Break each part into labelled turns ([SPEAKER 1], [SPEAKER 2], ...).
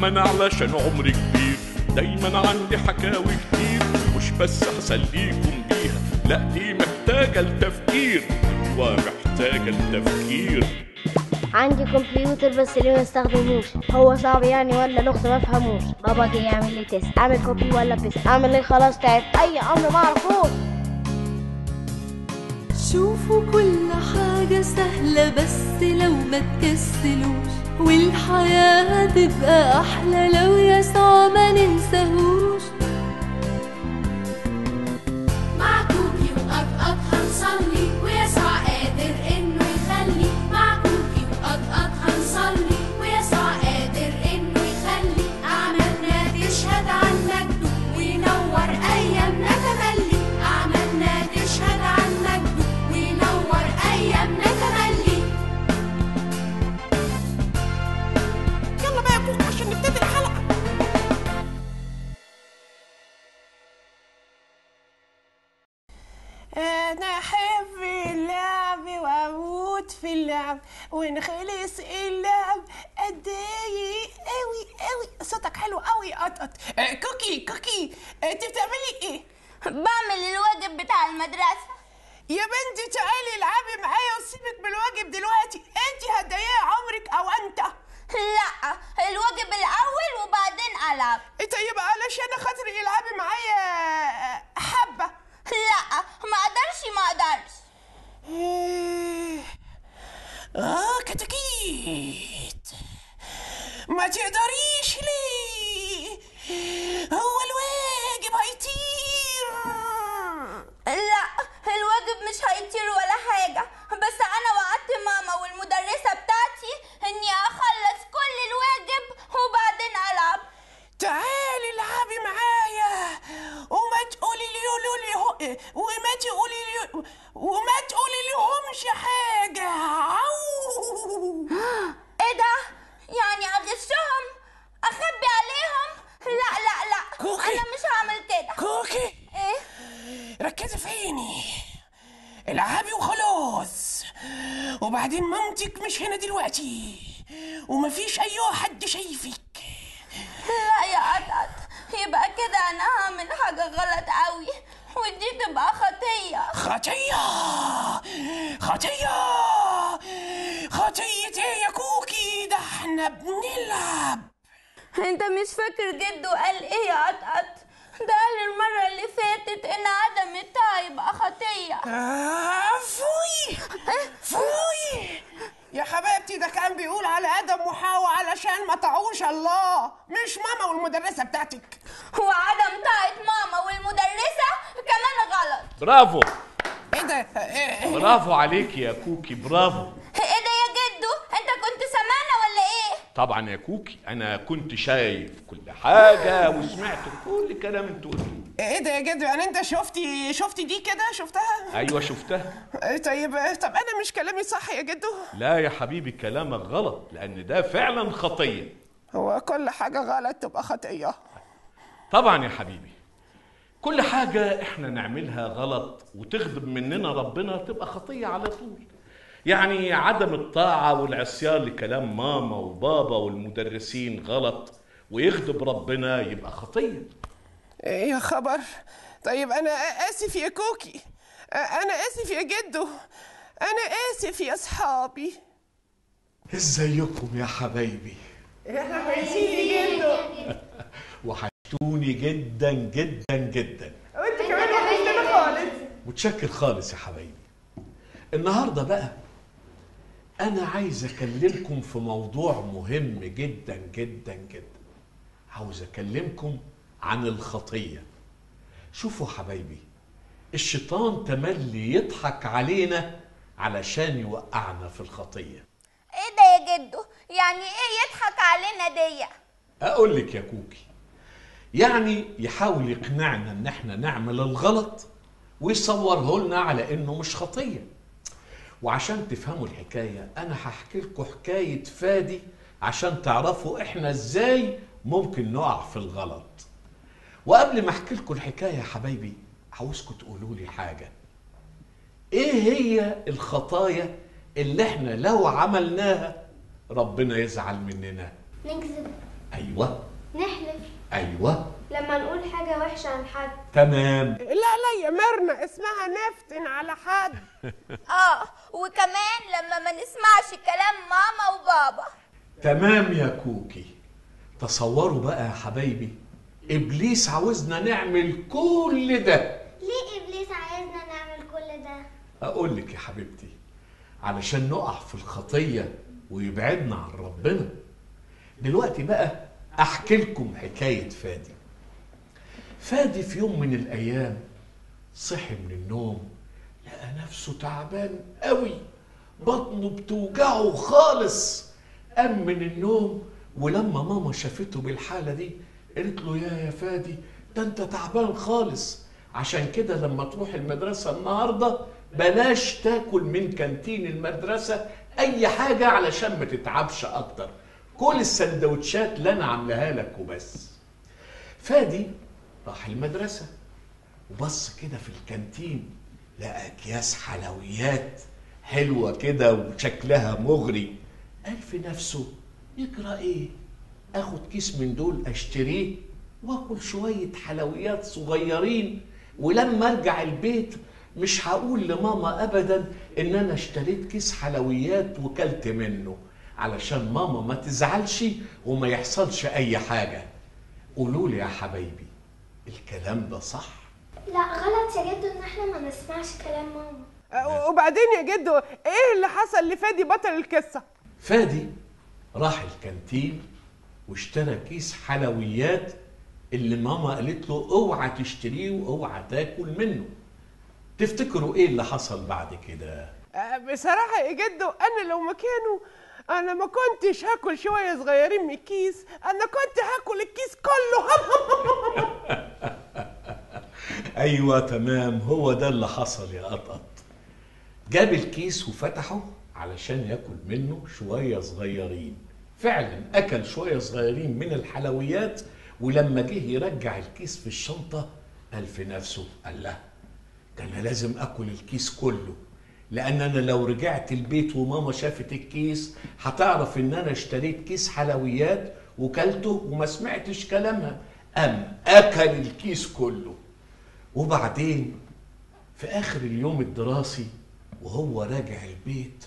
[SPEAKER 1] دايما علشان عمري كبير دايما عندي حكاوي كتير مش بس هسليكم بيها لا دي محتاجة لتفكير ايوه محتاجة لتفكير
[SPEAKER 2] عندي كمبيوتر بس ليه ما استخدموش هو صعب يعني ولا لغز ما فهموش بابا جه يعمل لي تيست اعمل كوبي ولا بيست اعمل ايه خلاص تعبت اي امر ما اعرفوش
[SPEAKER 3] شوفوا كل حاجة سهلة بس لو ما تكسلوش والحياة هتبقى أحلى لو يسوع ما ننساهوش
[SPEAKER 4] مع كوكي وقطقط هنصلي ويسوع قادر انه يخلي مع كوكي وقطقط هنصلي ويسوع قادر انه يخلي اعمالنا تشهد عن مجده وينور ايامنا تملي اعمالنا تشهد عن مجده وينور ايامنا تملي
[SPEAKER 5] يلا بقى يا كوكي عشان نبتدي الحلقة أنا أحب اللعب وأموت في اللعب ونخلص اللعب أتضايق أوي أوي صوتك حلو أوي يا قطقط آه، كوكي كوكي أنت بتعملي إيه؟
[SPEAKER 6] بعمل الواجب بتاع المدرسة
[SPEAKER 5] يا بنتي تعالي العبي معايا وسيبك من الواجب دلوقتي أنت هتضيعي عمرك أو أنت
[SPEAKER 6] لا الواجب الأول وبعدين ألعب
[SPEAKER 5] طيب علشان خاطري العبي معايا حبة
[SPEAKER 6] لا ما أقدرش ما أقدرش
[SPEAKER 5] اه كتاكيت ما تقدريش ليه هو الواجب هيطير
[SPEAKER 6] لا الواجب مش هيطير ولا حاجة بس أنا وعدت ماما والمدرسة بتاعتي إني أخلص كل الواجب وبعدين ألعب
[SPEAKER 5] تعالي العبي معايا وما تقولي لي لي هو وما تقولي لي وما تقولي لهمش حاجة عو
[SPEAKER 6] إيه ده؟ يعني أغشهم؟ أخبي عليهم؟ لا لا لا
[SPEAKER 5] كوكي.
[SPEAKER 6] أنا مش هعمل كده
[SPEAKER 5] كوكي
[SPEAKER 6] إيه؟
[SPEAKER 5] ركزي في عيني العبي وخلاص وبعدين مامتك مش هنا دلوقتي ومفيش اي حد شايفك
[SPEAKER 6] لا يا قطقط يبقى كده انا هعمل حاجة غلط قوي ودي تبقى خطية
[SPEAKER 5] خطية خطية خطية ايه يا كوكي ده احنا بنلعب
[SPEAKER 6] انت مش فاكر جده قال ايه يا قطقط ده قال المرة اللي فاتت ان عدم الطاعة يبقى خطية
[SPEAKER 5] آه فوي فوي يا حبيبتي ده كان بيقول على ادم وحواء علشان ما طاعوش الله مش ماما والمدرسه بتاعتك
[SPEAKER 6] وعدم طاعة ماما والمدرسة كمان غلط
[SPEAKER 1] برافو
[SPEAKER 5] ايه ده إيه-
[SPEAKER 1] برافو عليك يا كوكي برافو
[SPEAKER 6] ايه ده يا جدو انت كنت سمعنا ولا ايه
[SPEAKER 1] طبعا يا كوكي انا كنت شايف كل حاجة وسمعت كل كلام انتوا قلتوه
[SPEAKER 5] ايه ده يا جدو يعني انت شفتي شفتي دي كده شفتها
[SPEAKER 1] ايوه شفتها
[SPEAKER 5] إيه طيب طب انا مش كلامي صح يا جدو
[SPEAKER 1] لا يا حبيبي كلامك غلط لان ده فعلا خطية
[SPEAKER 5] هو كل حاجه غلط تبقى خطيه
[SPEAKER 1] طبعا يا حبيبي كل حاجة احنا نعملها غلط وتغضب مننا ربنا تبقى خطية على طول يعني عدم الطاعة والعصيان لكلام ماما وبابا والمدرسين غلط ويغضب ربنا يبقى خطية
[SPEAKER 5] إيه يا خبر طيب انا اسف يا كوكي انا اسف يا جدو انا اسف يا اصحابي
[SPEAKER 1] ازيكم يا حبايبي
[SPEAKER 5] احنا كويسين يا جدو
[SPEAKER 1] وحشتوني جدا جدا جدا
[SPEAKER 5] وانت كمان وحشتنا خالص
[SPEAKER 1] متشكر خالص يا حبايبي النهارده بقى انا عايز اكلمكم في موضوع مهم جدا جدا جدا عاوز اكلمكم عن الخطيه شوفوا حبايبي الشيطان تملي يضحك علينا علشان يوقعنا في الخطيه
[SPEAKER 6] ايه ده يا جدو يعني ايه يضحك علينا دي
[SPEAKER 1] اقول لك يا كوكي يعني يحاول يقنعنا ان احنا نعمل الغلط ويصوره لنا على انه مش خطيه وعشان تفهموا الحكايه انا هحكي لكم حكايه فادي عشان تعرفوا احنا ازاي ممكن نقع في الغلط وقبل ما احكي لكم الحكايه يا حبايبي عاوزكم تقولوا لي حاجه ايه هي الخطايا اللي احنا لو عملناها ربنا يزعل مننا
[SPEAKER 2] نكذب
[SPEAKER 1] ايوه
[SPEAKER 2] نحلف
[SPEAKER 1] ايوه
[SPEAKER 2] لما نقول حاجة وحشة عن حد
[SPEAKER 1] تمام
[SPEAKER 5] لا لا يا ميرنا اسمها نفتن على حد
[SPEAKER 6] اه وكمان لما ما نسمعش كلام ماما وبابا
[SPEAKER 1] تمام يا كوكي تصوروا بقى يا حبايبي ابليس عاوزنا نعمل كل ده
[SPEAKER 2] ليه إبليس عايزنا نعمل كل ده؟
[SPEAKER 1] اقول لك يا حبيبتي علشان نقع في الخطيه ويبعدنا عن ربنا دلوقتي بقى احكي لكم حكايه فادي فادي في يوم من الايام صحي من النوم لقى نفسه تعبان قوي بطنه بتوجعه خالص قام من النوم ولما ماما شافته بالحاله دي قالت له يا يا فادي ده انت تعبان خالص عشان كده لما تروح المدرسه النهارده بلاش تاكل من كانتين المدرسه اي حاجه علشان ما تتعبش اكتر كل السندوتشات اللي انا عاملاها لك وبس فادي راح المدرسة وبص كده في الكانتين لقى أكياس حلويات حلوة كده وشكلها مغري قال في نفسه يجرى إيه؟ آخد كيس من دول أشتريه وآكل شوية حلويات صغيرين ولما أرجع البيت مش هقول لماما أبدا إن أنا اشتريت كيس حلويات وكلت منه علشان ماما ما تزعلش وما يحصلش أي حاجة قولوا لي يا حبايبي الكلام ده صح
[SPEAKER 2] لا غلط يا جدو إن إحنا ما نسمعش كلام ماما
[SPEAKER 5] أه، وبعدين يا جدو ايه اللي حصل لفادي بطل القصه
[SPEAKER 1] فادي راح الكانتين واشترى كيس حلويات اللي ماما قالت له اوعى تشتريه واوعى تاكل منه تفتكروا ايه اللي حصل بعد كده
[SPEAKER 5] أه، بصراحه يا جدو انا لو مكانه انا ما كنتش هاكل شويه صغيرين من الكيس انا كنت هاكل الكيس كله
[SPEAKER 1] ايوه تمام هو ده اللي حصل يا قطقط جاب الكيس وفتحه علشان ياكل منه شويه صغيرين فعلا اكل شويه صغيرين من الحلويات ولما جه يرجع الكيس في الشنطه قال في نفسه قال لا ده انا لازم اكل الكيس كله لان انا لو رجعت البيت وماما شافت الكيس هتعرف ان انا اشتريت كيس حلويات وكلته وما سمعتش كلامها ام اكل الكيس كله وبعدين في اخر اليوم الدراسي وهو راجع البيت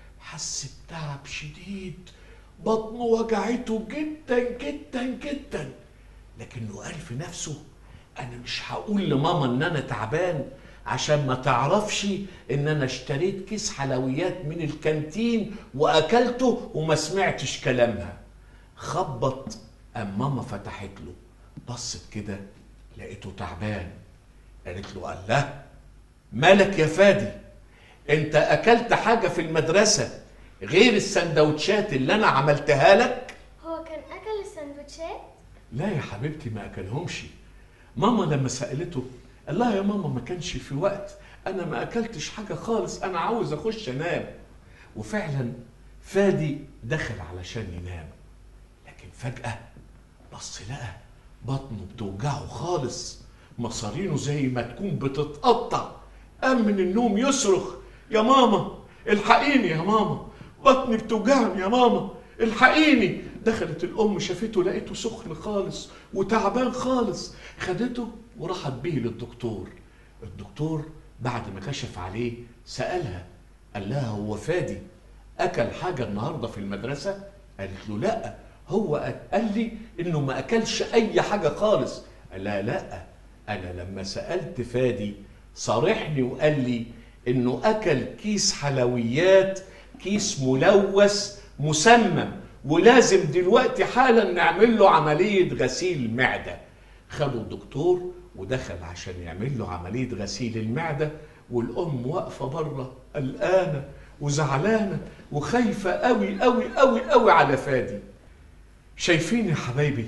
[SPEAKER 1] حس بتعب شديد بطنه وجعته جدا جدا جدا لكنه قال في نفسه انا مش هقول لماما ان انا تعبان عشان ما تعرفش ان انا اشتريت كيس حلويات من الكانتين واكلته وما سمعتش كلامها خبط قام ماما فتحت له بصت كده لقيته تعبان قالت له الله مالك يا فادي انت اكلت حاجه في المدرسه غير السندوتشات اللي انا عملتها لك
[SPEAKER 2] هو كان أكل السندوتشات؟
[SPEAKER 1] لا يا حبيبتي ما اكلهمش ماما لما سالته قال لها يا ماما ما كانش في وقت انا ما اكلتش حاجه خالص انا عاوز اخش انام وفعلا فادي دخل علشان ينام لكن فجاه بص لقى بطنه بتوجعه خالص مصارينه زي ما تكون بتتقطع قام من النوم يصرخ يا ماما الحقيني يا ماما بطني بتوجعني يا ماما الحقيني دخلت الام شافته لقيته سخن خالص وتعبان خالص خدته وراحت بيه للدكتور الدكتور بعد ما كشف عليه سالها قال لها هو فادي اكل حاجه النهارده في المدرسه قالت له لا هو قال لي انه ما اكلش اي حاجه خالص قال لها لا انا لما سالت فادي صارحني وقال لي انه اكل كيس حلويات كيس ملوث مسمم ولازم دلوقتي حالا نعمل له عمليه غسيل معده خدوا الدكتور ودخل عشان يعمل له عمليه غسيل المعده والام واقفه بره قلقانه وزعلانه وخايفه قوي قوي قوي قوي على فادي شايفين يا حبايبي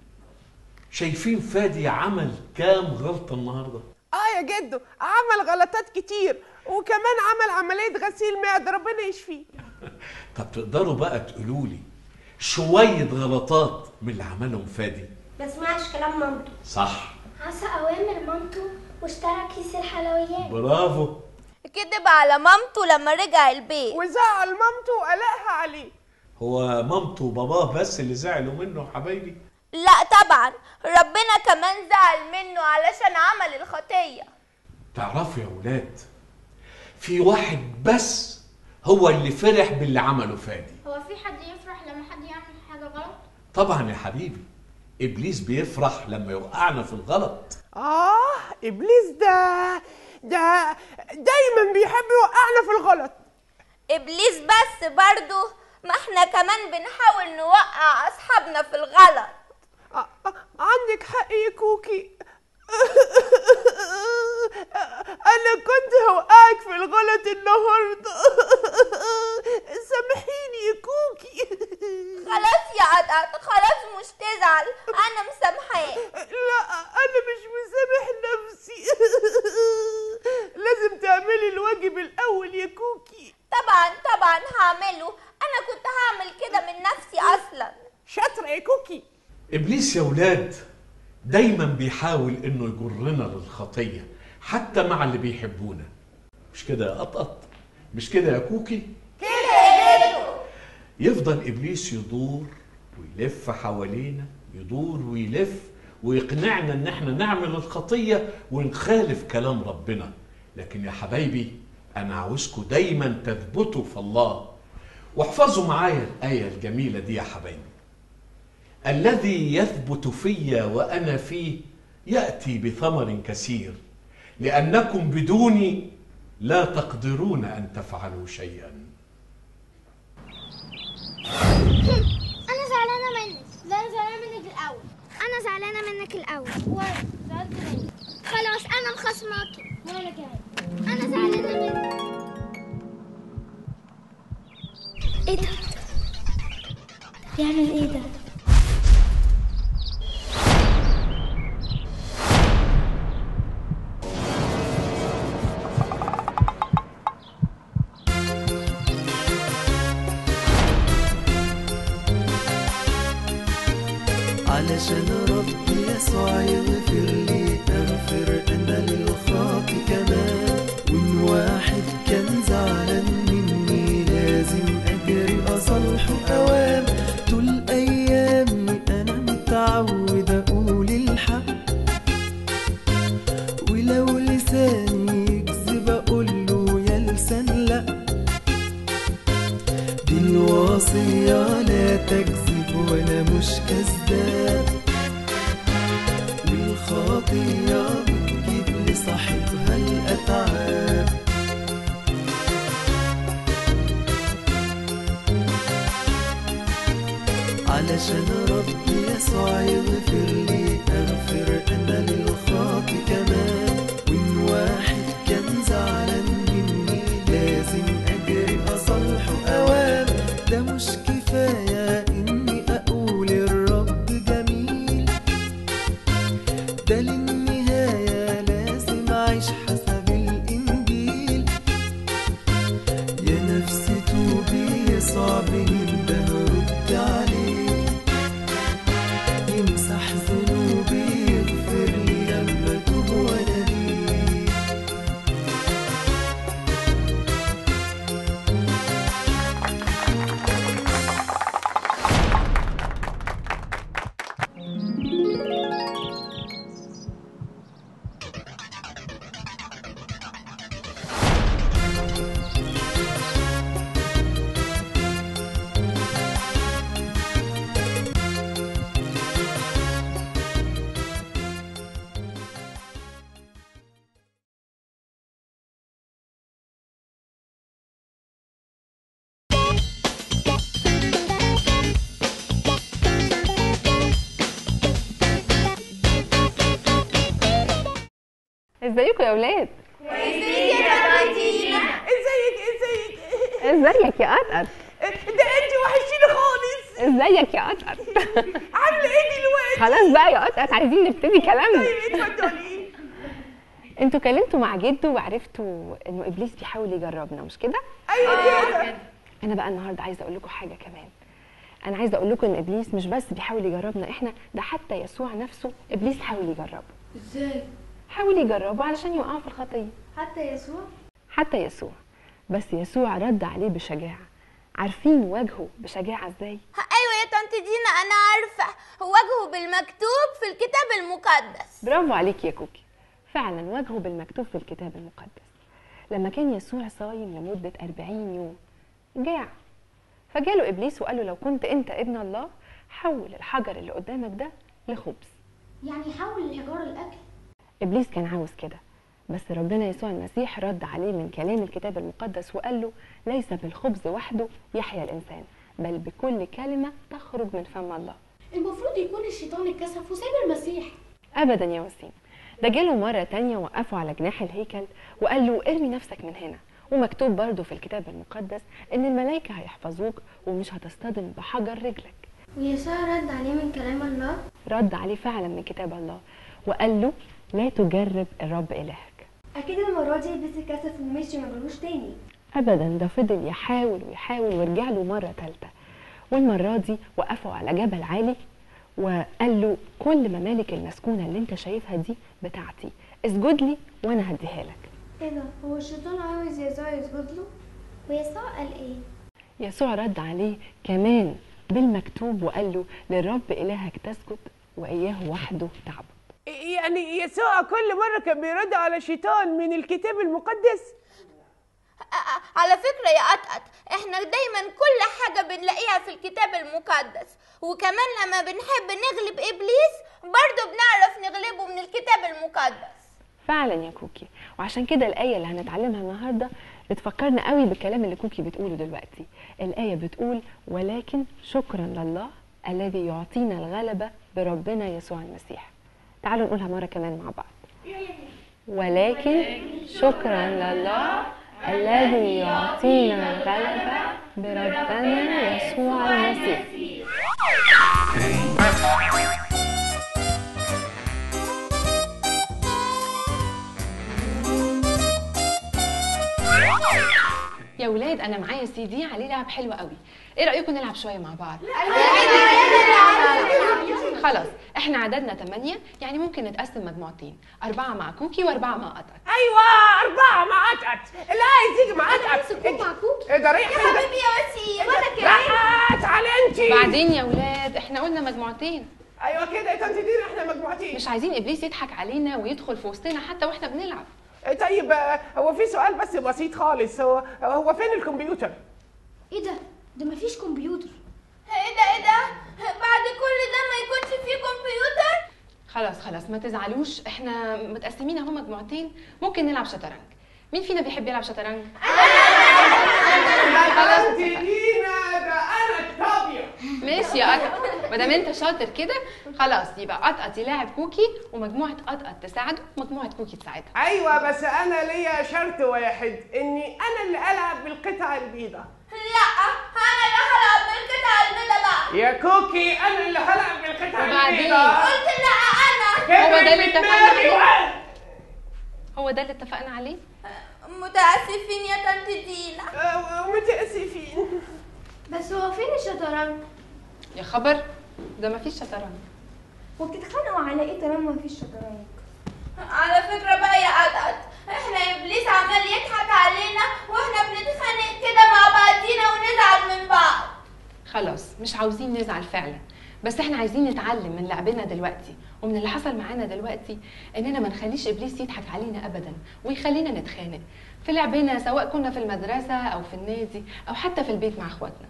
[SPEAKER 1] شايفين فادي عمل كام غلطه النهارده
[SPEAKER 5] اه يا جدو عمل غلطات كتير وكمان عمل عمليه غسيل معده ربنا يشفيه
[SPEAKER 1] طب تقدروا بقى تقولوا لي شويه غلطات من اللي عملهم فادي
[SPEAKER 2] ما سمعش كلام مامته
[SPEAKER 1] صح
[SPEAKER 2] عصى أوامر مامته واشترى كيس الحلويات
[SPEAKER 1] برافو
[SPEAKER 6] كدب على مامته لما رجع البيت
[SPEAKER 5] وزعل مامته وقلقها عليه
[SPEAKER 1] هو مامته وباباه بس اللي زعلوا منه يا حبايبي
[SPEAKER 6] لا طبعا ربنا كمان زعل منه علشان عمل الخطية
[SPEAKER 1] تعرفوا يا ولاد في واحد بس هو اللي فرح باللي عمله فادي
[SPEAKER 7] هو في حد يفرح لما حد يعمل حاجة غلط؟
[SPEAKER 1] طبعا يا حبيبي ابليس بيفرح لما يوقعنا في الغلط
[SPEAKER 5] اه ابليس ده ده دايما بيحب يوقعنا في الغلط
[SPEAKER 6] إبليس بس برضو ما احنا كمان بنحاول نوقع أصحابنا في الغلط
[SPEAKER 5] آه آه عندك حق يا كوكي انا كنت هوقعك في الغلط النهارده سامحيني يا كوكي
[SPEAKER 6] خلاص يا قطقط خلاص مش تزعل أنا مسامحاك
[SPEAKER 5] لا انا مش مسامح نفسي لازم تعملي الواجب الاول يا كوكي
[SPEAKER 6] طبعا طبعا هعمله أنا كنت هعمل كده من نفسي أصلا
[SPEAKER 5] شاطره يا كوكي
[SPEAKER 1] ابليس يا ولاد دايما بيحاول انه يجرنا للخطيه حتى مع اللي بيحبونا مش كده يا قطقط مش كده يا كوكي يفضل ابليس يدور ويلف حوالينا يدور ويلف ويقنعنا ان احنا نعمل الخطيه ونخالف كلام ربنا لكن يا حبايبي انا عاوزكم دايما تثبتوا في الله واحفظوا معايا الايه الجميله دي يا حبايبي الذي يثبت في وانا فيه ياتي بثمر كثير لانكم بدوني لا تقدرون ان تفعلوا شيئا
[SPEAKER 7] أنا زعلانة منك لا أنا زعلانة منك الأول أنا زعلانة منك الأول وأنا زعلت منك خلاص أنا مخصماكي وأنا كمان أنا زعلانة منك إيه ده؟ بيعمل إيه ده؟
[SPEAKER 8] علشان ربي يسوع يغفر لي اغفر انا للخاطي كمان وان واحد كان زعلان مني لازم اجري اصالحه اوام طول ايامي انا متعود اقول الحق ولو لساني يكذب اقول له يا لسان لا دي الوصية لا تكذب وانا مش كذاب والخطية بتجيب لصاحبها الأتعاب علشان ربي يسوع يغفر لي اغفر انا للخاطي كمان وان واحد كان زعلان مني لازم اجري اصالحه اوام ده مش كفايه اني اقول الرب جميل ده للنهايه لازم اعيش حسب الانجيل يا نفسي توبي يسوع بينده رد عليه يمسح ذنوبي يغفر لي لما توب وانا ليه
[SPEAKER 9] ازيكم يا اولاد
[SPEAKER 5] ازيك ازيك
[SPEAKER 9] ازيك يا قطقط
[SPEAKER 5] ده انت وحشيني خالص
[SPEAKER 9] ازيك يا قطقط
[SPEAKER 5] عامله ايه دلوقتي
[SPEAKER 9] خلاص بقى يا قطقط عايزين نبتدي كلامنا
[SPEAKER 5] طيب اتفضلي
[SPEAKER 9] انتوا كلمتوا مع جده وعرفتوا انه ابليس بيحاول يجربنا مش كده
[SPEAKER 5] ايوه كده
[SPEAKER 9] انا بقى النهارده عايزه اقول لكم حاجه كمان انا عايزه اقول لكم ان ابليس مش بس بيحاول يجربنا احنا ده حتى يسوع نفسه ابليس حاول يجربه
[SPEAKER 7] ازاي؟
[SPEAKER 9] حاول يجربه علشان يوقعه في الخطيه
[SPEAKER 7] حتى يسوع؟
[SPEAKER 9] حتى يسوع بس يسوع رد عليه بشجاعة عارفين وجهه بشجاعه ازاي
[SPEAKER 6] ايوه يا طنط دينا انا عارفه وجهه بالمكتوب في الكتاب المقدس
[SPEAKER 9] برافو عليك يا كوكي فعلا وجهه بالمكتوب في الكتاب المقدس لما كان يسوع صايم لمدة أربعين يوم جاع فجاله إبليس وقال له لو كنت أنت ابن الله حول الحجر اللي قدامك ده لخبز
[SPEAKER 7] يعني حول الحجارة الأكل
[SPEAKER 9] إبليس كان عاوز كده بس ربنا يسوع المسيح رد عليه من كلام الكتاب المقدس وقال له ليس بالخبز وحده يحيا الإنسان بل بكل كلمة تخرج من فم الله
[SPEAKER 7] المفروض يكون الشيطان اتكسف وساب المسيح
[SPEAKER 9] ابدا يا وسيم ده جاله مرة تانية وقفه على جناح الهيكل وقال له ارمي نفسك من هنا ومكتوب برضه في الكتاب المقدس ان الملائكة هيحفظوك ومش هتصطدم بحجر رجلك
[SPEAKER 7] ويسوع رد عليه من كلام الله
[SPEAKER 9] رد عليه فعلا من كتاب الله وقال له لا تجرب الرب إلهك
[SPEAKER 7] أكيد المرة دي إبليس اتكسف ومشي ما جالوش تاني
[SPEAKER 9] ابدا ده فضل يحاول ويحاول ورجع له مره ثالثه والمره دي وقفوا على جبل عالي وقال له كل ممالك المسكونه اللي انت شايفها دي بتاعتي اسجد لي وانا هديها لك
[SPEAKER 7] ايه ده هو الشيطان عاوز يسوع يسجد له ويسوع قال ايه
[SPEAKER 9] يسوع رد عليه كمان بالمكتوب وقال له للرب الهك تسجد واياه وحده تعبد
[SPEAKER 5] يعني يسوع كل مرة كان بيرد على الشيطان من الكتاب المقدس
[SPEAKER 6] أ- على فكرة يا قطقط احنا دايما كل حاجة بنلاقيها في الكتاب المقدس وكمان لما بنحب نغلب ابليس برضو بنعرف نغلبه من الكتاب المقدس
[SPEAKER 9] فعلا يا كوكي وعشان كده الآية اللي هنتعلمها النهاردة بتفكرنا قوي بالكلام اللي كوكي بتقوله دلوقتي الآية بتقول ولكن شكرا لله الذي يعطينا الغلبة بربنا يسوع المسيح تعالوا نقولها مرة كمان مع بعض ولكن شكرا لله الذي يعطينا الغلبة بربنا يسوع المسيح
[SPEAKER 10] يا ولاد انا معايا سي دي عليه لعب حلو قوي ايه رايكم نلعب شويه مع بعض خلاص احنا عددنا 8 يعني ممكن نتقسم مجموعتين اربعه مع كوكي واربعه مع قطر
[SPEAKER 5] ايوه اربعة مع قطقط لا عايز يجي مع قطقط
[SPEAKER 7] مع كوكي
[SPEAKER 5] ايه ده رايح
[SPEAKER 6] يا حبيبي يا وسيم وانا
[SPEAKER 5] لا تعالى انت
[SPEAKER 10] بعدين يا ولاد احنا قلنا مجموعتين
[SPEAKER 5] ايوه كده يا طنط دينا احنا مجموعتين
[SPEAKER 10] مش عايزين ابليس يضحك علينا ويدخل في وسطنا حتى واحنا بنلعب
[SPEAKER 5] إيه طيب آه، هو في سؤال بس بسيط خالص هو هو فين الكمبيوتر؟
[SPEAKER 7] ايه ده ده مفيش كمبيوتر
[SPEAKER 6] ايه ده ايه ده بعد كل ده ما يكونش فيه كمبيوتر
[SPEAKER 10] خلاص خلاص ما تزعلوش احنا متقسمين اهو مجموعتين ممكن نلعب شطرنج مين فينا بيحب يلعب شطرنج
[SPEAKER 5] طنط دينا ده انا الطابية
[SPEAKER 10] ماشي يا قطقط ما دام انت شاطر كده خلاص يبقى قطقط يلاعب كوكي ومجموعه قطقط تساعده ومجموعه كوكي تساعدها
[SPEAKER 5] ايوه بس انا ليا شرط واحد اني انا اللي العب بالقطعة البيضاء
[SPEAKER 6] لا انا اللي هلعب بالقطعة البيضاء بقى
[SPEAKER 5] يا كوكي انا اللي هلعب بالقطعة
[SPEAKER 10] وبعدين؟
[SPEAKER 5] البيضاء
[SPEAKER 6] قلت لا انا
[SPEAKER 10] هو ده
[SPEAKER 5] كبرت
[SPEAKER 10] اللي
[SPEAKER 5] في
[SPEAKER 10] اتفقنا
[SPEAKER 5] دماغي
[SPEAKER 10] عليه؟
[SPEAKER 5] وقت.
[SPEAKER 10] هو ده اللي اتفقنا عليه
[SPEAKER 6] متاسفين يا طنط دينا
[SPEAKER 5] آه، متأسفين
[SPEAKER 7] بس هو فين الشطرنج
[SPEAKER 10] يا خبر ده ما فيش شطرنج
[SPEAKER 7] وبتتخانقوا على ايه طالما مفيش شطرنج
[SPEAKER 6] على فكرة بقى يا قطقط احنا ابليس عمال يضحك علينا واحنا بنتخانق كده مع بعضينا ونزعل من بعض
[SPEAKER 10] خلاص مش عاوزين نزعل فعلا بس احنا عايزين نتعلم من لعبنا دلوقتي ومن اللي حصل معانا دلوقتي اننا ما نخليش ابليس يضحك علينا ابدا ويخلينا نتخانق في لعبنا سواء كنا في المدرسه او في النادي او حتى في البيت مع اخواتنا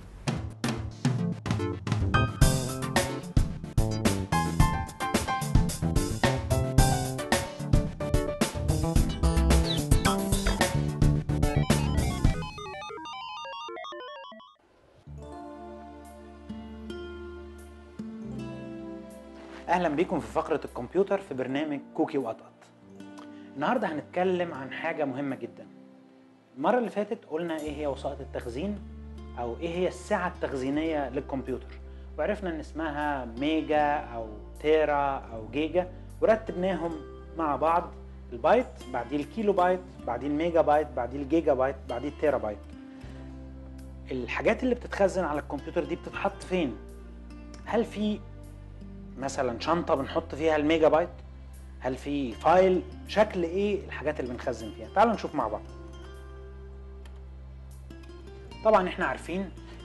[SPEAKER 11] اهلا بيكم في فقره الكمبيوتر في برنامج كوكي وقطقط النهارده هنتكلم عن حاجه مهمه جدا المره اللي فاتت قلنا ايه هي وسائط التخزين او ايه هي السعه التخزينيه للكمبيوتر وعرفنا ان اسمها ميجا او تيرا او جيجا ورتبناهم مع بعض البايت بعديه الكيلو بايت بعديه الميجا بايت بعديه الجيجا بايت بعديه التيرا بايت الحاجات اللي بتتخزن على الكمبيوتر دي بتتحط فين هل في مثلا شنطه بنحط فيها الميجا بايت هل في فايل شكل ايه الحاجات اللي بنخزن فيها تعالوا نشوف مع بعض طبعا احنا عارفين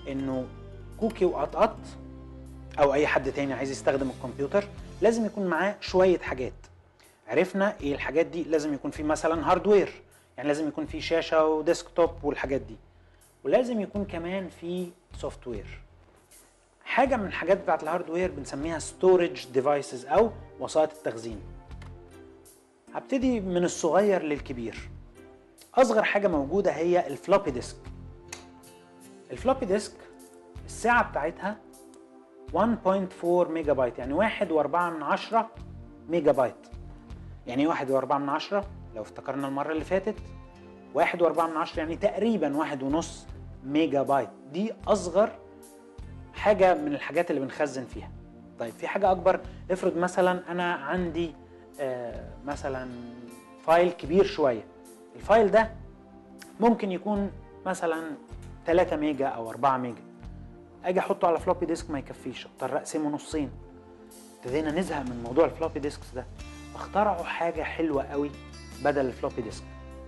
[SPEAKER 11] انه كوكي وقطقط او اي حد تاني عايز يستخدم الكمبيوتر لازم يكون معاه شويه حاجات عرفنا ايه الحاجات دي لازم يكون في مثلا هاردوير يعني لازم يكون في شاشه وديسكتوب والحاجات دي ولازم يكون كمان في سوفت وير حاجه من الحاجات بتاعت الهاردوير بنسميها ستورج ديفايسز او وسائط التخزين هبتدي من الصغير للكبير اصغر حاجه موجوده هي الفلوبي ديسك الفلوبي ديسك السعه بتاعتها 1.4 ميجا بايت يعني واحد واربعة من عشرة ميجا بايت يعني ايه واحد واربعة من عشرة لو افتكرنا المرة اللي فاتت واحد واربعة من عشرة يعني تقريبا واحد ونص ميجا بايت دي اصغر حاجة من الحاجات اللي بنخزن فيها طيب في حاجة اكبر افرض مثلا انا عندي آه مثلا فايل كبير شوية الفايل ده ممكن يكون مثلا 3 ميجا او 4 ميجا اجي احطه على فلوبي ديسك ما يكفيش اضطر اقسمه نصين ابتدينا نزهق من موضوع الفلوبي ديسكس ده اخترعوا حاجه حلوه قوي بدل الفلوبي ديسك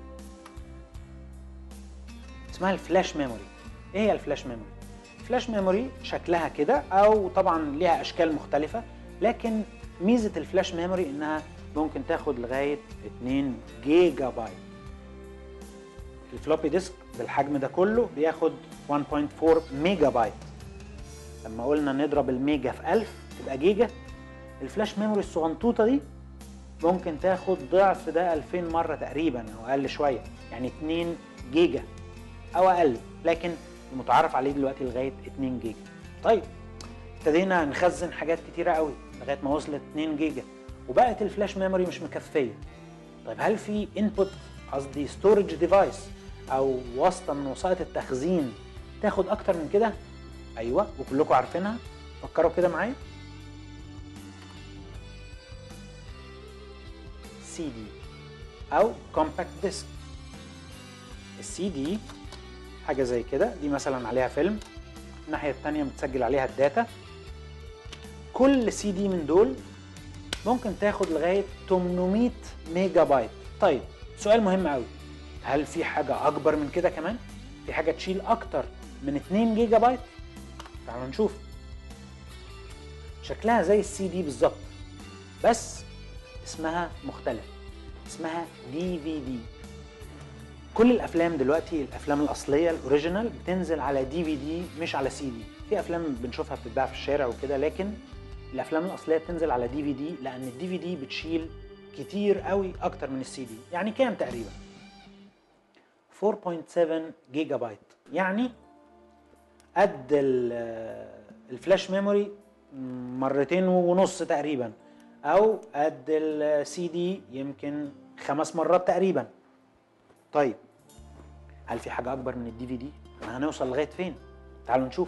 [SPEAKER 11] اسمها الفلاش ميموري ايه هي الفلاش ميموري الفلاش ميموري شكلها كده او طبعا ليها اشكال مختلفه لكن ميزه الفلاش ميموري انها ممكن تاخد لغايه 2 جيجا بايت الفلوبي ديسك بالحجم ده كله بياخد 1.4 ميجا بايت لما قلنا نضرب الميجا في 1000 تبقى جيجا الفلاش ميموري الصغنطوطه دي ممكن تاخد ضعف ده 2000 مره تقريبا او اقل شويه يعني 2 جيجا او اقل لكن المتعارف عليه دلوقتي لغايه 2 جيجا طيب ابتدينا نخزن حاجات كتيره قوي لغايه ما وصلت 2 جيجا وبقت الفلاش ميموري مش مكفيه طيب هل في انبوت قصدي ستورج ديفايس او واسطه من وسائط التخزين تاخد اكتر من كده ايوه وكلكم عارفينها فكروا كده معايا سي دي او كومباكت ديسك السي دي حاجه زي كده دي مثلا عليها فيلم الناحيه الثانيه متسجل عليها الداتا كل سي دي من دول ممكن تاخد لغايه 800 ميجا بايت طيب سؤال مهم قوي هل في حاجه اكبر من كده كمان في حاجه تشيل اكتر من 2 جيجا بايت تعالوا نشوف شكلها زي السي دي بالظبط بس اسمها مختلف اسمها دي في دي كل الافلام دلوقتي الافلام الاصليه الاوريجينال بتنزل على دي في دي مش على سي دي في افلام بنشوفها بتتباع في الشارع وكده لكن الافلام الاصليه بتنزل على دي في دي لان الدي في دي بتشيل كتير قوي اكتر من السي دي يعني كام تقريبا 4.7 جيجا بايت يعني قد ال- الفلاش ميموري مرتين ونص تقريبا او قد السي دي يمكن خمس مرات تقريبا طيب هل في حاجه اكبر من الدي في دي هنوصل لغايه فين تعالوا نشوف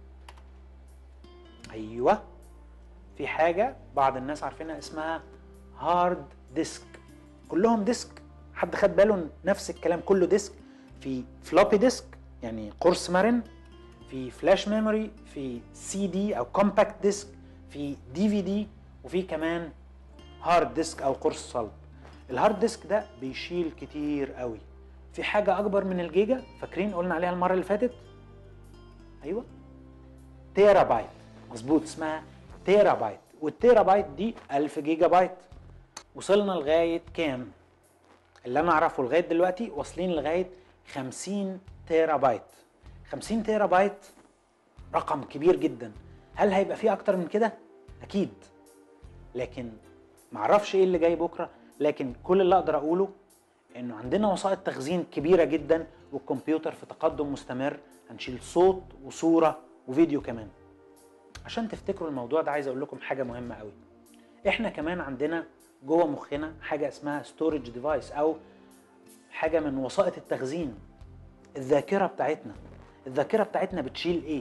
[SPEAKER 11] ايوه في حاجه بعض الناس عارفينها اسمها هارد ديسك كلهم ديسك حد خد باله نفس الكلام كله ديسك في فلوبي ديسك يعني قرص مرن في فلاش ميموري في سي دي او كومباكت ديسك في دي في دي وفي كمان هارد ديسك او قرص صلب الهارد ديسك ده بيشيل كتير قوي في حاجه اكبر من الجيجا فاكرين قلنا عليها المره اللي فاتت ايوه تيرا بايت مظبوط اسمها تيرا بايت والتيرا بايت دي 1000 جيجا بايت وصلنا لغايه كام اللي انا اعرفه لغايه دلوقتي واصلين لغايه 50 تيرا بايت 50 تيرا بايت رقم كبير جدا هل هيبقى فيه اكتر من كده اكيد لكن معرفش ايه اللي جاي بكره لكن كل اللي اقدر اقوله انه عندنا وسائط تخزين كبيره جدا والكمبيوتر في تقدم مستمر هنشيل صوت وصوره وفيديو كمان عشان تفتكروا الموضوع ده عايز اقول لكم حاجه مهمه قوي احنا كمان عندنا جوه مخنا حاجه اسمها ستورج ديفايس او حاجه من وسائط التخزين الذاكره بتاعتنا الذاكره بتاعتنا بتشيل ايه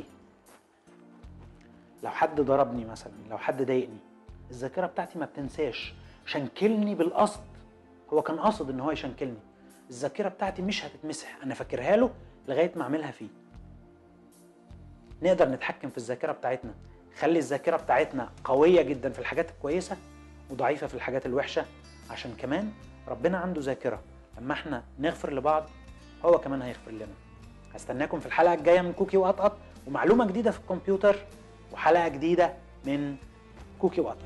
[SPEAKER 11] لو حد ضربني مثلا لو حد ضايقني الذاكره بتاعتي ما بتنساش شنكلني بالقصد هو كان قاصد ان هو يشنكلني الذاكره بتاعتي مش هتتمسح انا فاكرها له لغايه ما اعملها فيه نقدر نتحكم في الذاكره بتاعتنا خلي الذاكره بتاعتنا قويه جدا في الحاجات الكويسه وضعيفه في الحاجات الوحشه عشان كمان ربنا عنده ذاكره لما احنا نغفر لبعض هو كمان هيغفر لنا هستناكم في الحلقه الجايه من كوكي وقطقط ومعلومه جديده في الكمبيوتر وحلقه جديده من كوكي وقطقط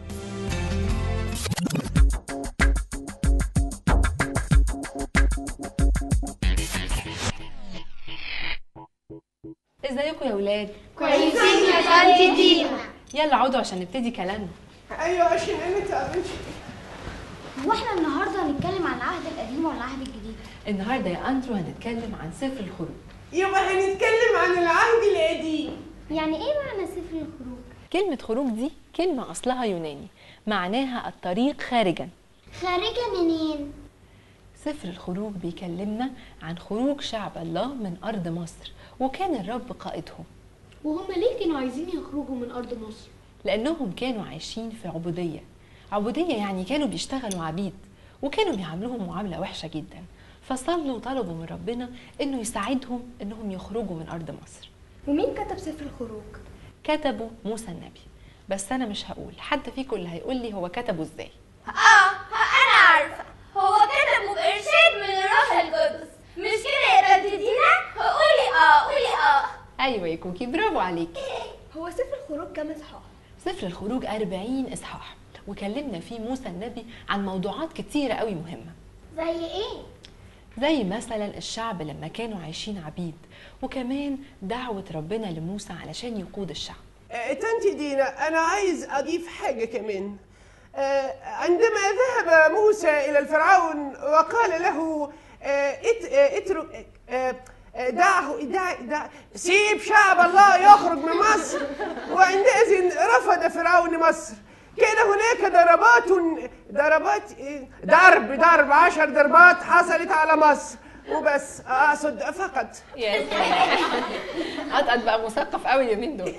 [SPEAKER 10] ازيكم يا ولاد
[SPEAKER 7] كويسين يا طنط دينا
[SPEAKER 10] يلا عودوا عشان نبتدي كلامنا
[SPEAKER 5] ايوه عشان انا تعبت
[SPEAKER 7] هو احنا النهارده هنتكلم عن العهد القديم ولا العهد الجديد
[SPEAKER 10] النهارده يا اندرو هنتكلم عن سفر الخروج
[SPEAKER 5] يبقى هنتكلم عن العهد القديم
[SPEAKER 7] يعني ايه معنى سفر الخروج
[SPEAKER 10] كلمة خروج دي كلمة أصلها يوناني معناها الطريق خارجا
[SPEAKER 7] خارجه منين
[SPEAKER 10] سفر الخروج بيكلمنا عن خروج شعب الله من أرض مصر وكان الرب قائدهم
[SPEAKER 12] وهم ليه كانوا عايزين يخرجوا من أرض مصر؟
[SPEAKER 10] لأنهم كانوا عايشين في عبودية عبودية يعني كانوا بيشتغلوا عبيد وكانوا بيعاملوهم معاملة وحشة جدا فصلوا وطلبوا من ربنا إنه يساعدهم إنهم يخرجوا من أرض مصر
[SPEAKER 12] ومين كتب سفر الخروج؟
[SPEAKER 10] كتبوا موسى النبي بس أنا مش هقول حد فيكم اللي هيقول لي هو كتبه إزاي
[SPEAKER 6] اه انا عارفه هو كتبه بارشاد من الروح القدس مش كده يا طنط دينا قولي اه قولي اه
[SPEAKER 10] أيوة يا كوكي برافو عليكي
[SPEAKER 12] هو سفر الخروج كام إصحاح؟
[SPEAKER 10] سفر الخروج 40 إصحاح وكلمنا فيه موسى النبي عن موضوعات كتيرة قوي مهمة
[SPEAKER 7] زي ايه
[SPEAKER 10] زي مثلا الشعب لما كانوا عايشين عبيد وكمان دعوة ربنا لموسى علشان يقود الشعب
[SPEAKER 5] آه، طنط دينا انا عايز اضيف حاجه كمان آه، عندما ذهب موسى الى الفرعون وقال له آه، ات- آه، اترك آه، آه، دعه دع دع سيب شعب الله يخرج من مصر وعندئذ رفض فرعون مصر كان هناك ضربات ضربات آه، ضرب ضرب عشر ضربات حصلت على مصر وبس اقصد فقط
[SPEAKER 10] يا سلام قطقط بقى مثقف قوي اليومين دول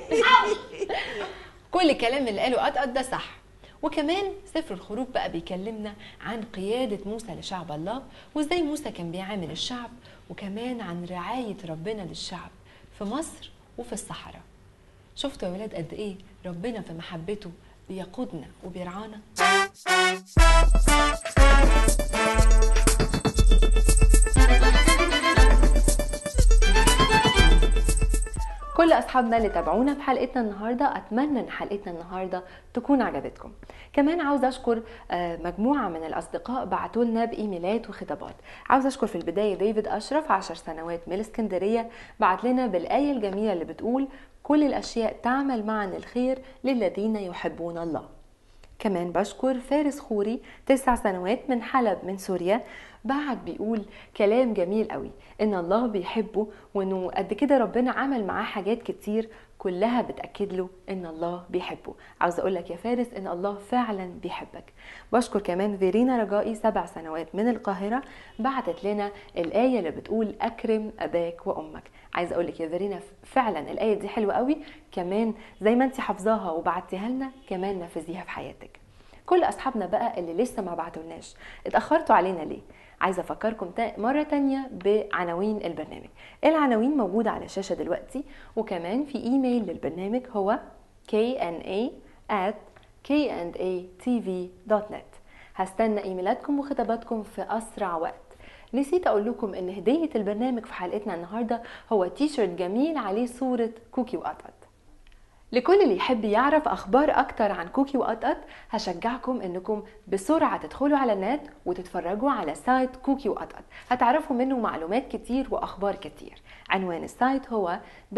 [SPEAKER 10] كل الكلام اللي قاله قطقط ده صح وكمان سفر الخروج بقى بيكلمنا عن قيادة موسى لشعب الله وازاي موسى كان بيعامل الشعب وكمان عن رعاية ربنا للشعب في مصر وفي الصحراء شفتوا يا ولاد قد ايه ربنا في محبته بيقودنا وبيرعانا كل اصحابنا اللي تابعونا في حلقتنا النهارده اتمنى ان حلقتنا النهارده تكون عجبتكم كمان عاوز اشكر آه، مجموعه من الاصدقاء بعتوا لنا بايميلات وخطابات عاوز اشكر في البدايه ديفيد اشرف 10 سنوات من الاسكندريه بعت لنا بالايه الجميله اللي بتقول كل الاشياء تعمل معا الخير للذين يحبون الله كمان بشكر فارس خوري تسع سنوات من حلب من سوريا بعد بيقول كلام جميل قوي ان الله بيحبه وانه قد كده ربنا عمل معاه حاجات كتير كلها بتأكد له ان الله بيحبه عاوز اقول لك يا فارس ان الله فعلا بيحبك بشكر كمان فيرينا رجائي سبع سنوات من القاهرة بعتت لنا الآية اللي بتقول أكرم أباك وأمك عايزة أقول لك يا فيرينا فعلا الآية دي حلوة قوي كمان زي ما انت حافظاها وبعتيها لنا كمان نفذيها في حياتك كل اصحابنا بقى اللي لسه ما بعتولناش اتاخرتوا علينا ليه عايزه افكركم تا- مره تانية بعناوين البرنامج العناوين موجوده على الشاشه دلوقتي وكمان في ايميل للبرنامج هو kna at knatv.net هستنى ايميلاتكم وخطاباتكم في اسرع وقت نسيت اقول لكم ان هديه البرنامج في حلقتنا النهارده هو تيشرت جميل عليه صوره كوكي وقطقط لكل اللي يحب يعرف اخبار اكتر عن كوكي وقطقط هشجعكم انكم بسرعه تدخلوا على النت وتتفرجوا على سايت كوكي وقطقط هتعرفوا منه معلومات كتير واخبار كتير عنوان السايت هو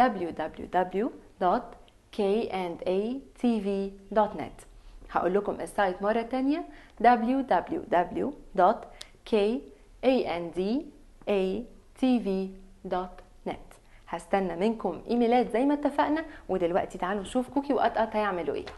[SPEAKER 10] www.knatv.net هقول لكم السايت مرة تانية www.kandatv.net هستنى منكم ايميلات زي ما اتفقنا ودلوقتي تعالوا نشوف كوكي وقطقط هيعملوا ايه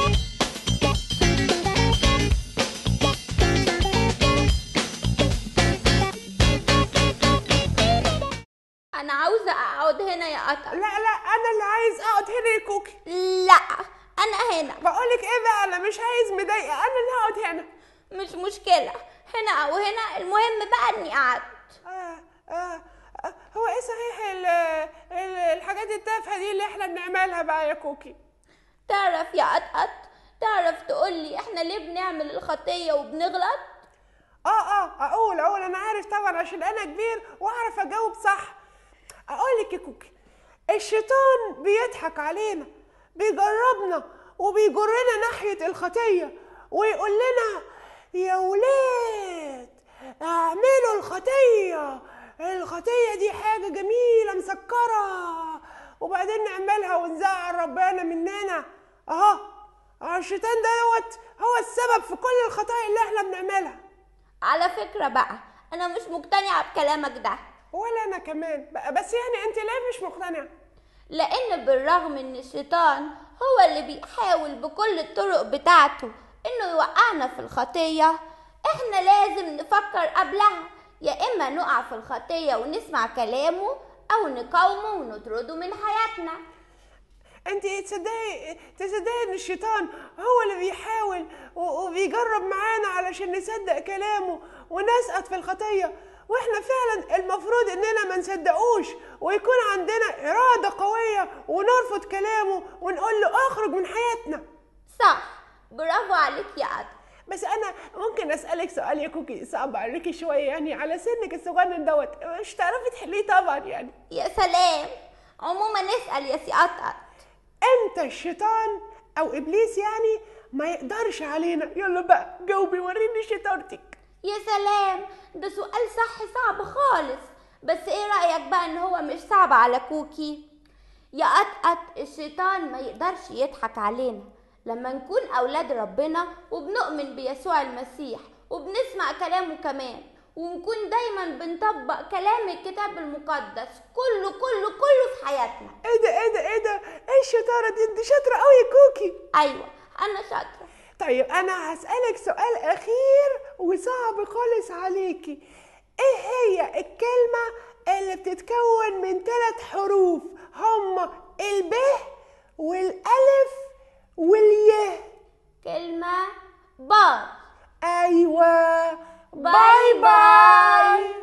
[SPEAKER 6] انا عاوزه اقعد هنا يا قطع
[SPEAKER 5] لا لا انا اللي عايز اقعد هنا يا كوكي
[SPEAKER 6] لا انا هنا
[SPEAKER 5] بقولك ايه بقى انا مش عايز مضايقه انا اللي هقعد هنا
[SPEAKER 6] مش مشكله هنا او هنا المهم بقى اني قعدت
[SPEAKER 5] آه آه آه، هو ايه صحيح ال ال الحاجات التافهه دي اللي احنا بنعملها بقى يا كوكي
[SPEAKER 6] تعرف يا قطقط تعرف تقولي احنا ليه بنعمل الخطيه وبنغلط
[SPEAKER 5] اه اه اقول اقول انا عارف طبعا عشان انا كبير واعرف اجاوب صح اقول لك يا كوكي الشيطان بيضحك علينا بيجربنا وبيجرنا ناحيه الخطيه ويقول لنا يا ولاد اعملوا الخطيه الخطيه دي حاجه جميله مسكره وبعدين نعملها ونزعل ربنا مننا اهو أهو الشيطان دوت هو السبب في كل الخطايا اللي احنا بنعملها
[SPEAKER 6] على فكرة بقى أنا مش مقتنعة بكلامك ده
[SPEAKER 5] ولا انا كمان بقى بس يعني انت ليه مش مقتنعه
[SPEAKER 6] لأن بالرغم إن الشيطان هو اللي بيحاول بكل الطرق بتاعته إنه يوقعنا في الخطية إحنا لازم نفكر قبلها يا إما نقع في الخطية ونسمع كلامه أو نقاومه ونطرده من حياتنا
[SPEAKER 5] انت تصدقي تصدقي ان الشيطان هو اللي بيحاول و- وبيجرب معانا علشان نصدق كلامه ونسقط في الخطيه واحنا فعلا المفروض اننا ما نصدقوش ويكون عندنا اراده قويه ونرفض كلامه ونقول له اخرج من حياتنا
[SPEAKER 6] صح برافو عليك يا أدم
[SPEAKER 5] بس انا ممكن اسالك سؤال يا كوكي صعب عليكي شويه يعني على سنك الصغنن دوت مش تعرفي تحليه طبعا يعني
[SPEAKER 6] يا سلام عموما اسأل يا سي قطقط
[SPEAKER 5] امتى الشيطان او ابليس يعني ما يقدرش علينا يلا بقى جاوبي وريني شطارتك
[SPEAKER 6] يا سلام ده سؤال صح صعب خالص بس ايه رأيك بقى ان هو مش صعب على كوكي يا قطقط الشيطان ما يقدرش يضحك علينا لما نكون اولاد ربنا وبنؤمن بيسوع المسيح وبنسمع كلامه كمان ونكون دايما بنطبق كلام الكتاب المقدس كله كله كله في حياتنا
[SPEAKER 5] ايه ده ايه ده ايه ده ايه الشطاره دي انت شاطره قوي يا كوكي
[SPEAKER 6] ايوه انا شاطره
[SPEAKER 5] طيب انا هسالك سؤال اخير وصعب خالص عليكي ايه هي الكلمه اللي بتتكون من ثلاث حروف هما الب والالف والياء
[SPEAKER 6] كلمة باي
[SPEAKER 5] ايوه
[SPEAKER 6] باي باي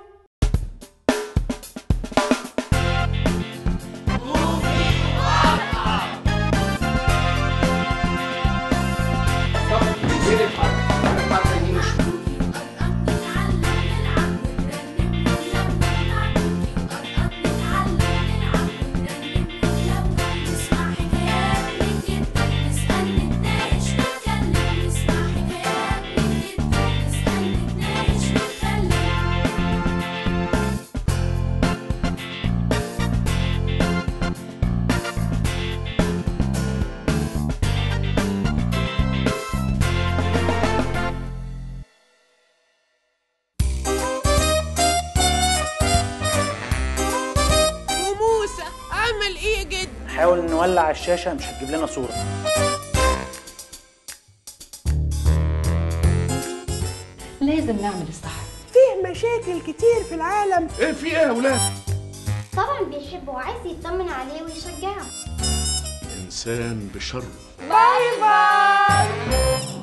[SPEAKER 4] نسمع حكايات من جدك نسأل نتناقش نتكلم نسمع حكايات من جدك نسأل نتناقش نتكلم
[SPEAKER 5] وموسى عمل ايه يا جد
[SPEAKER 11] نحاول نولع الشاشه مش هتجيب لنا صوره
[SPEAKER 10] لازم نعمل الصح
[SPEAKER 5] فيه مشاكل كتير في العالم
[SPEAKER 1] ايه في ايه يا ولاد
[SPEAKER 7] طبعا بيحبه وعايز يطمن عليه ويشجعه
[SPEAKER 1] انسان بشر
[SPEAKER 5] باي باي